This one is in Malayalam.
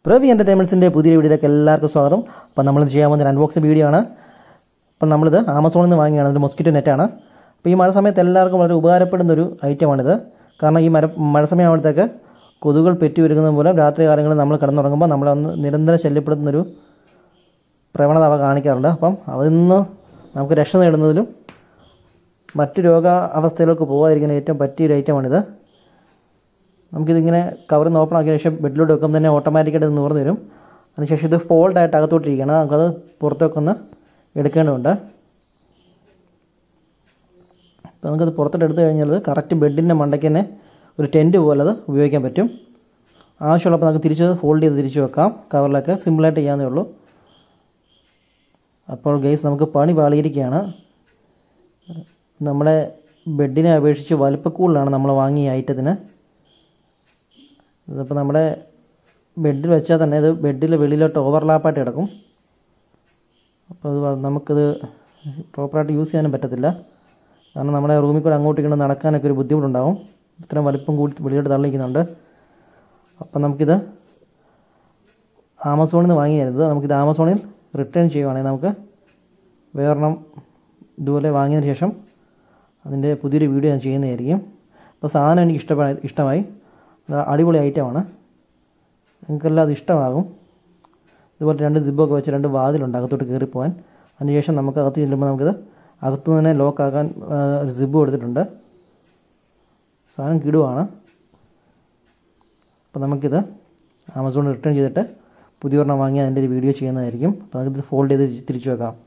പ്രവി എൻ്റർടൈൻമെൻറ്റ്സിൻ്റെ പുതിയ വീഡിയോയിലേക്ക് എല്ലാവർക്കും സ്വാഗതം അപ്പോൾ നമ്മൾ ചെയ്യാൻ പോകുന്ന ഒരു അൺബോക്സിംഗ് വീഡിയോ ആണ് അപ്പം നമ്മളിത് ആമസോണിൽ നിന്ന് വാങ്ങിയാണ് ഒരു മൊസ്കിറ്റോ നെറ്റാണ് അപ്പോൾ ഈ മഴ സമയത്ത് എല്ലാവർക്കും വളരെ ഉപകാരപ്പെടുന്ന ഒരു ഐറ്റമാണിത് കാരണം ഈ മര മഴ സമയമാകുമ്പോഴത്തേക്ക് കൊതുകുകൾ പെറ്റി ഒരുങ്ങുന്നത് മൂലം രാത്രി കാലങ്ങളിൽ നമ്മൾ കിടന്നുറങ്ങുമ്പോൾ നമ്മളെ ഒന്ന് നിരന്തരം ശല്യപ്പെടുത്തുന്നൊരു പ്രവണത അവ കാണിക്കാറുണ്ട് അപ്പം അതിൽ നിന്ന് നമുക്ക് രക്ഷ നേടുന്നതിലും മറ്റു രോഗ അവസ്ഥയിലേക്ക് പോകാതിരിക്കുന്ന ഏറ്റവും പറ്റിയൊരു ഐറ്റമാണിത് നമുക്കിതിങ്ങനെ കവറിൽ നിന്ന് ഓപ്പൺ ആക്കിയ ശേഷം ബെഡിലോട്ട് വെക്കുമ്പോൾ തന്നെ ഓട്ടോമാറ്റിക്കായിട്ട് ഇത് നൂർന്ന് വരും അതിനുശേഷം ഇത് ഫോൾഡായിട്ട് അകത്തോട്ടിരിക്കുകയാണ് നമുക്കത് പുറത്തേക്ക് ഒന്ന് എടുക്കേണ്ടതുണ്ട് അപ്പോൾ നമുക്കത് പുറത്തോട്ട് എടുത്തു കഴിഞ്ഞാൽ കറക്റ്റ് ബെഡിൻ്റെ മണ്ടയ്ക്ക് തന്നെ ഒരു ടെൻറ്റ് പോലെ അത് ഉപയോഗിക്കാൻ പറ്റും ആവശ്യമുള്ളപ്പോൾ നമുക്ക് തിരിച്ച് ഫോൾഡ് ചെയ്ത് തിരിച്ച് വെക്കാം കവറിലൊക്കെ സിമ്പിളായിട്ട് ചെയ്യാവുന്നേ ഉള്ളൂ അപ്പോൾ ഗൈസ് നമുക്ക് പണി പാളിയിരിക്കുകയാണ് നമ്മുടെ ബെഡിനെ അപേക്ഷിച്ച് വലിപ്പക്കൂടുതലാണ് നമ്മൾ വാങ്ങിയ ഐറ്റത്തിന് ഇതിപ്പോൾ നമ്മുടെ ബെഡിൽ വെച്ചാൽ തന്നെ ഇത് ബെഡിൽ വെളിയിലോട്ട് ഓവർലാപ്പായിട്ട് കിടക്കും അപ്പോൾ അത് നമുക്കിത് പ്രോപ്പറായിട്ട് യൂസ് ചെയ്യാനും പറ്റത്തില്ല കാരണം നമ്മുടെ റൂമിൽ കൂടെ അങ്ങോട്ടും ഇങ്ങോട്ട് നടക്കാനൊക്കെ ഒരു ബുദ്ധിമുട്ടുണ്ടാവും ഇത്രയും വലിപ്പം കൂടി വെളിയിലോട്ട് തള്ളിക്കുന്നുണ്ട് അപ്പം നമുക്കിത് ആമസോണിൽ നിന്ന് വാങ്ങിയായിരുന്നത് നമുക്കിത് ആമസോണിൽ റിട്ടേൺ ചെയ്യുവാണെങ്കിൽ നമുക്ക് വേറെണ്ണം ഇതുപോലെ വാങ്ങിയതിന് ശേഷം അതിൻ്റെ പുതിയൊരു വീഡിയോ ഞാൻ ചെയ്യുന്നതായിരിക്കും അപ്പോൾ സാധനം എനിക്ക് ഇഷ്ടമായി ഇഷ്ടമായി അത് അടിപൊളി ഐറ്റമാണ് നിങ്ങൾക്കെല്ലാം അത് ഇഷ്ടമാകും ഇതുപോലെ രണ്ട് സിബൊക്കെ വെച്ച് രണ്ട് വാതിലുണ്ട് അകത്തോട്ട് കയറിപ്പോകാൻ അതിനുശേഷം നമുക്ക് അകത്ത് ചെല്ലുമ്പോൾ നമുക്കിത് അകത്തു തന്നെ ലോക്കാക്കാൻ ഒരു സിബ് കൊടുത്തിട്ടുണ്ട് സാധനം കിടുവാണ് അപ്പോൾ നമുക്കിത് ആമസോണിൽ റിട്ടേൺ ചെയ്തിട്ട് പുതിയൊരെണ്ണം വാങ്ങി അതിൻ്റെ ഒരു വീഡിയോ ചെയ്യുന്നതായിരിക്കും അപ്പോൾ നമുക്കിത് ഫോൾഡ് ചെയ്ത് തിരിച്ചു വെക്കാം